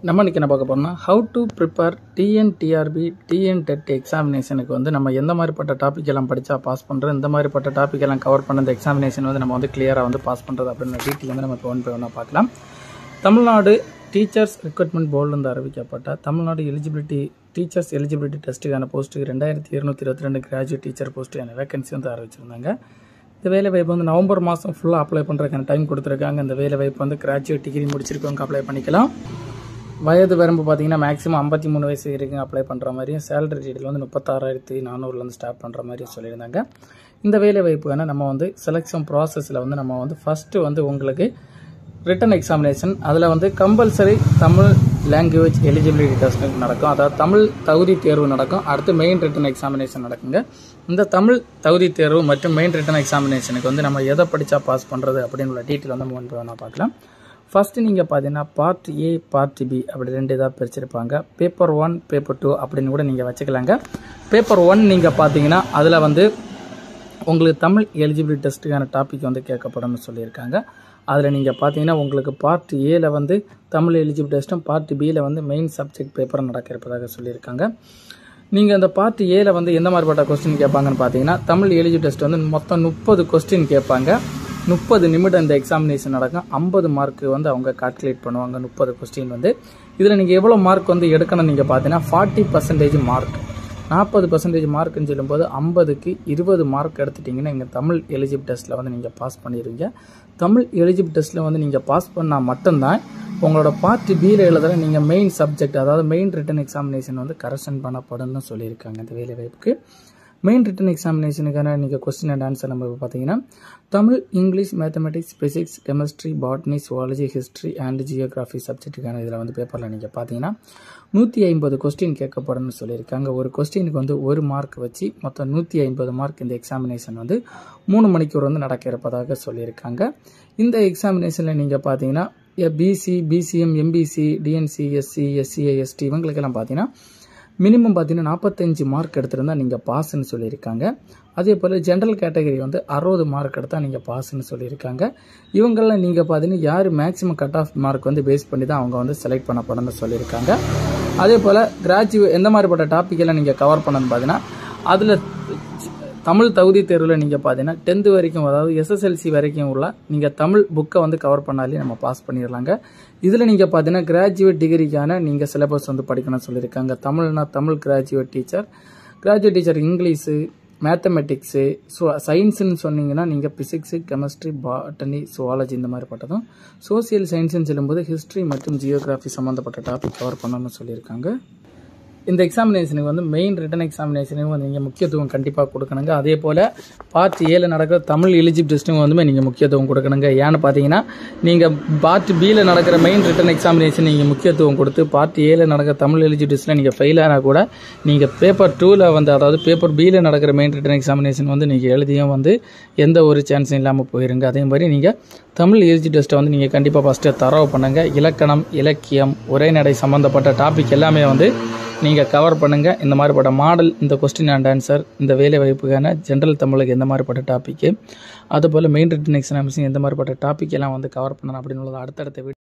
நம்ம இன்றைக்கி என்ன பார்க்க போறோம்னா how to prepare TNTRB TN TET எக்ஸாமினேஷனுக்கு வந்து நம்ம எந்த மாதிரிப்பட்ட டாபிக் எல்லாம் படித்தா பாஸ் பண்ணுறது இந்த மாதிரிப்பட்ட டாபிக் எல்லாம் கவர் பண்ண இந்த எக்ஸாமினேஷன் வந்து நம்ம வந்து கிளியராக வந்து பாஸ் பண்ணுறது அப்படின்ற டீட்டெயில் வந்து நம்ம இப்போ ஒன் பை ஒன்றா பார்க்கலாம் தமிழ்நாடு டீச்சர்ஸ் ரெக்ரூட்மெண்ட் போர்டிலிருந்து அறிவிக்கப்பட்ட தமிழ்நாடு எலிஜிபிலிட்டி டீச்சர்ஸ் எலிஜிபிலிட்டி டெஸ்ட்டுக்கான போஸ்ட்டுக்கு ரெண்டாயிரத்தி இருநூத்தி இருபத்தி ரெண்டு கிராஜுவேட் டீச்சர் போஸ்ட்டுக்கான வேகன்சி வந்து அறிவிச்சிருந்தாங்க இந்த வேலை வாய்ப்பு வந்து நவம்பர் மாதம் ஃபுல்லாக அப்ளை பண்ணுறதுக்கான டைம் கொடுத்துருக்காங்க இந்த வேலை வாய்ப்பு வந்து கிராஜுவேட் டிகிரி முடிச்சிருக்கவங்க அப்ளை பண்ணிக்கலாம் வயது வரம்பு பார்த்தீங்கன்னா மேக்ஸிமம் ஐம்பத்தி மூணு வயசு வரைக்கும் அப்ளை பண்ணுற மாதிரியும் சேலரி டீட்டெயில் வந்து முப்பத்தாறாயிரத்தி நானூறுலேருந்து ஸ்டார்ட் பண்ணுற மாதிரியும் சொல்லியிருந்தாங்க இந்த வேலை வாய்ப்புக்கான நம்ம வந்து செலெக்ஷன் ப்ராசஸில் வந்து நம்ம வந்து ஃபஸ்ட்டு வந்து உங்களுக்கு ரிட்டன் எக்ஸாமினேஷன் அதில் வந்து compulsory Tamil language eligibility test நடக்கும் அதாவது தமிழ் தகுதி தேர்வு நடக்கும் அடுத்து மெயின் ரிட்டன் எக்ஸாமினேஷன் நடக்குங்க இந்த தமிழ் தகுதி தேர்வு மற்றும் மெயின் ரிட்டன் எக்ஸாமினேஷனுக்கு வந்து நம்ம எதை படித்தா பாஸ் பண்ணுறது அப்படின்னு உள்ள டீட்டெயில் வந்து ஒன்று வேணால் பார்க்கலாம் ஃபஸ்ட்டு நீங்கள் பார்த்தீங்கன்னா பார்ட் ஏ பார்ட் பி அப்படி ரெண்டு இதாக பிரிச்சிருப்பாங்க பேப்பர் ஒன் பேப்பர் டூ அப்படின்னு கூட நீங்கள் வச்சுக்கலாங்க பேப்பர் ஒன் நீங்கள் பார்த்தீங்கன்னா அதில் வந்து உங்களுக்கு தமிழ் எலிஜிபிலிட்டி டெஸ்ட்டுக்கான டாபிக் வந்து கேட்கப்படும்னு சொல்லியிருக்காங்க அதில் நீங்கள் பார்த்தீங்கன்னா உங்களுக்கு பார்ட் ஏல வந்து தமிழ் எலிஜிபிள் டெஸ்ட்டும் பார்ட் பியில் வந்து மெயின் சப்ஜெக்ட் பேப்பர் நடக்க இருப்பதாக சொல்லியிருக்காங்க நீங்கள் அந்த பார்ட் ஏல வந்து எந்த மாதிரிப்பட்ட கொஸ்டின் கேட்பாங்கன்னு பார்த்தீங்கன்னா தமிழ் எலிஜிபிள் டெஸ்ட் வந்து மொத்தம் முப்பது கொஸ்டின் கேட்பாங்க முப்பது நிமிடம் இந்த எக்ஸாமினேஷன் நடக்கும் ஐம்பது மார்க் வந்து அவங்க கால்குலேட் பண்ணுவாங்க முப்பது கொஸ்டின் வந்து இதில் நீங்கள் எவ்வளோ மார்க் வந்து எடுக்கணும் நீங்கள் பார்த்தீங்கன்னா ஃபார்ட்டி பர்சன்டேஜ் மார்க் நாற்பது பர்சன்டேஜ் மார்க்குன்னு சொல்லும்போது ஐம்பதுக்கு இருபது மார்க் எடுத்துட்டிங்கன்னா இங்கே தமிழ் எலிஜிபிள் டெஸ்ட்டில் வந்து நீங்கள் பாஸ் பண்ணிடுவீங்க தமிழ் எலிஜிபிள் டெஸ்ட்டில் வந்து நீங்கள் பாஸ் பண்ணால் மட்டும்தான் உங்களோட பார்ட் பியில் எழுதுகிற நீங்கள் மெயின் சப்ஜெக்ட் அதாவது மெயின் ரிட்டன் எக்ஸாமினேஷன் வந்து கரெக்ஷன் பண்ணப்படும்னு சொல்லியிருக்காங்க இந்த வேலை வாய்ப்புக்கு மெயின் ரிட்டன் எக்ஸாமினேஷனுக்கான நீங்கள் கொஸ்டின் அண்ட் ஆன்சர் நம்ம பார்த்தீங்கன்னா Tamil English mathematics physics chemistry botany zoology history and geography சப்ஜெக்ட்டுக்கான இதில் வந்து பேப்பரில் நீங்கள் பார்த்தீங்கன்னா நூற்றி ஐம்பது கொஸ்டின் கேட்கப்படும்னு சொல்லியிருக்காங்க ஒரு கொஸ்டினுக்கு வந்து ஒரு மார்க் வச்சு மொத்தம் நூற்றி ஐம்பது மார்க் இந்த எக்ஸாமினேஷன் வந்து மூணு மணிக்கூர் வந்து நடக்க இருப்பதாக சொல்லியிருக்காங்க இந்த எக்ஸாமினேஷனில் நீங்கள் பார்த்தீங்கன்னா BC BCM MBC DNC SC SCA ST இவங்களுக்கெல்லாம் பார்த்தீங்கன்னா மினிமம் பார்த்தீங்கன்னா நாற்பத்தஞ்சு மார்க் எடுத்திருந்தா நீங்கள் பாஸ்ன்னு சொல்லியிருக்காங்க அதே போல் ஜென்ரல் கேட்டகரி வந்து அறுபது மார்க் எடுத்தால் நீங்கள் பாஸ்ன்னு சொல்லியிருக்காங்க இவங்கெல்லாம் நீங்கள் பார்த்தீங்கன்னா யார் மேக்ஸிமம் கட் ஆஃப் மார்க் வந்து பேஸ் பண்ணி தான் அவங்க வந்து செலக்ட் பண்ணப்படணும்னு சொல்லியிருக்காங்க அதே போல் கிராஜுவேட் எந்த மாதிரிப்பட்ட டாபிக் எல்லாம் நீங்கள் கவர் பண்ணணும்னு பார்த்தீங்கன்னா அதில் தமிழ் தகுதி தேர்வில் நீங்கள் பார்த்தீங்கன்னா டென்த்து வரைக்கும் அதாவது எஸ்எஸ்எல்சி வரைக்கும் உள்ள நீங்கள் தமிழ் புக்கை வந்து கவர் பண்ணாலே நம்ம பாஸ் பண்ணிடலாங்க இதில் நீங்கள் பார்த்தீங்கன்னா கிராஜுவேட் டிகிரிக்கான நீங்கள் சிலபஸ் வந்து படிக்கணும்னு சொல்லியிருக்காங்க தமிழ்னா Tamil graduate teacher graduate teacher English mathematics so சயின்ஸுன்னு சொன்னீங்கன்னா நீங்கள் ஃபிசிக்ஸு கெமிஸ்ட்ரி பாட்டனி சுவாலஜி இந்த மாதிரி பட்டதும் சோசியல் சயின்ஸுன்னு சொல்லும்போது ஹிஸ்ட்ரி மற்றும் ஜியோகிராஃபி சம்மந்தப்பட்ட டாபிக் கவர் பண்ணணும்னு சொல்லியிருக்காங்க இந்த எக்ஸாமினேஷனுக்கு வந்து மெயின் ரிட்டன் எக்ஸாமினேஷனுக்கு வந்து நீங்கள் முக்கியத்துவம் கண்டிப்பாக கொடுக்கணுங்க அதே போல் பார்ட் ஏல நடக்கிற தமிழ் எலிஜிபிள் டெஸ்ட்டும் வந்து நீங்கள் முக்கியத்துவம் கொடுக்கணுங்க ஏன்னு பார்த்தீங்கன்னா நீங்கள் பார்ட் பியில் நடக்கிற மெயின் ரிட்டன் எக்ஸாமினேஷன் நீங்கள் முக்கியத்துவம் கொடுத்து பார்ட் ஏல நடக்கிற தமிழ் எலிஜிபிள் டெஸ்ட்டில் நீங்கள் ஃபெயில் ஆனால் கூட நீங்கள் பேப்பர் டூவில் வந்து அதாவது பேப்பர் பியில் நடக்கிற மெயின் ரிட்டன் எக்ஸாமினேஷன் வந்து நீங்கள் எழுதியும் வந்து எந்த ஒரு சான்ஸும் இல்லாமல் போயிருங்க அதே மாதிரி நீங்கள் தமிழ் எலிஜி டெஸ்ட்டை வந்து நீங்கள் கண்டிப்பாக ஃபஸ்ட்டு தரவு பண்ணுங்கள் இலக்கணம் இலக்கியம் உரைநடை சம்மந்தப்பட்ட டாபிக் எல்லாமே வந்து நீங்கள் கவர் பண்ணுங்கள் இந்த மாதிரிப்பட்ட மாடல் இந்த கொஸ்டின் அண்ட் ஆன்சர் இந்த வேலை வாய்ப்புக்கான ஜென்ரல் தமிழுக்கு எந்த மாதிரிப்பட்ட டாப்பிக்கு அதுபோல் மெயின் ரிட்டன் எக்ஸாமினேஷன் எந்த மாதிரிப்பட்ட டாபிக் எல்லாம் வந்து கவர் பண்ணணும் அப்படின்னு உள்ளது அடுத்தடுத்த வீடியோ